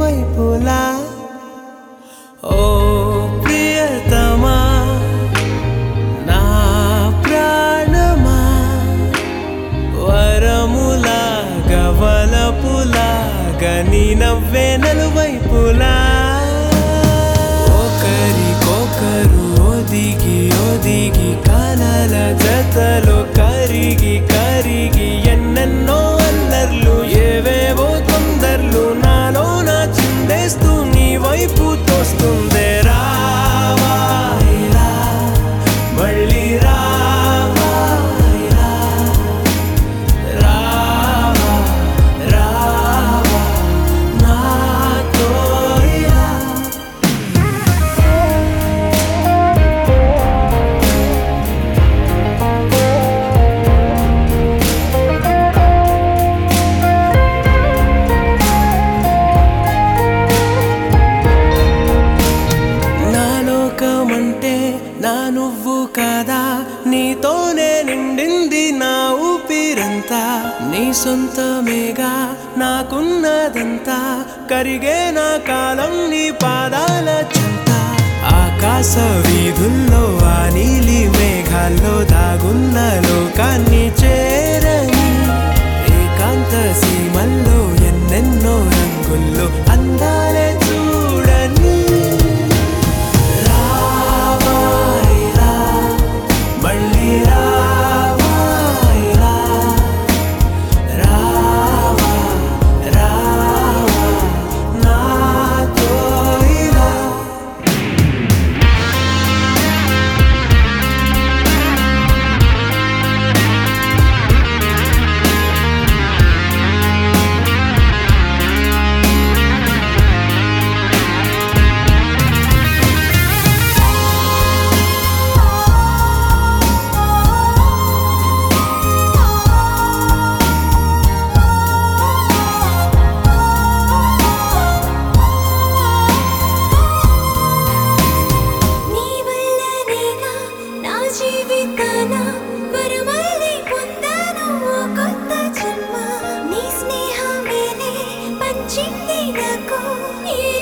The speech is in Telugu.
వైపులా ఓ ప్రియతమా నా ప్రాణమా వరములాగా వలపులాగా నీ నవ్వే నలువైపులా ఒకరికొకరు ఒదిగి ఒదిగి కలల జతలో కరిగి కరిగి ఎన్నెన్నో అల్లర్లు ఏవేవో తొందర్లు నాలో నా చిందేస్తూ నీ వైపు తోస్తుందే రావా ఇలా, మళ్ళీ రావా ఇలా. రావా రావా నాతో ఇలా నా లోకమంటే నా నువ్వు కాదా నీతోనే నిండింది నా ఊపిరంతా నీ సొంతమేగా నాకున్నదంతా కరిగే నా కాలం నీ పాదాల చింత ఆకాశ వీధుల్లో ఆ నీలి మేఘాల్లో దాగున్న లోకాన్ని చేరని ఏకాంత సీమల్లో ఎన్నెన్నో రంగుల్లో అందాలే చూడని రావా ఇలా, మళ్ళీ రావా ఇలా. రావా, రావా, నాతో ఇలా. నీ వల్లనేగా నా జీవితాన వరమల్లి పొందాను ఓ కొత్త జన్మ నీ స్నేహమేలే పంచింది నాకు ఈ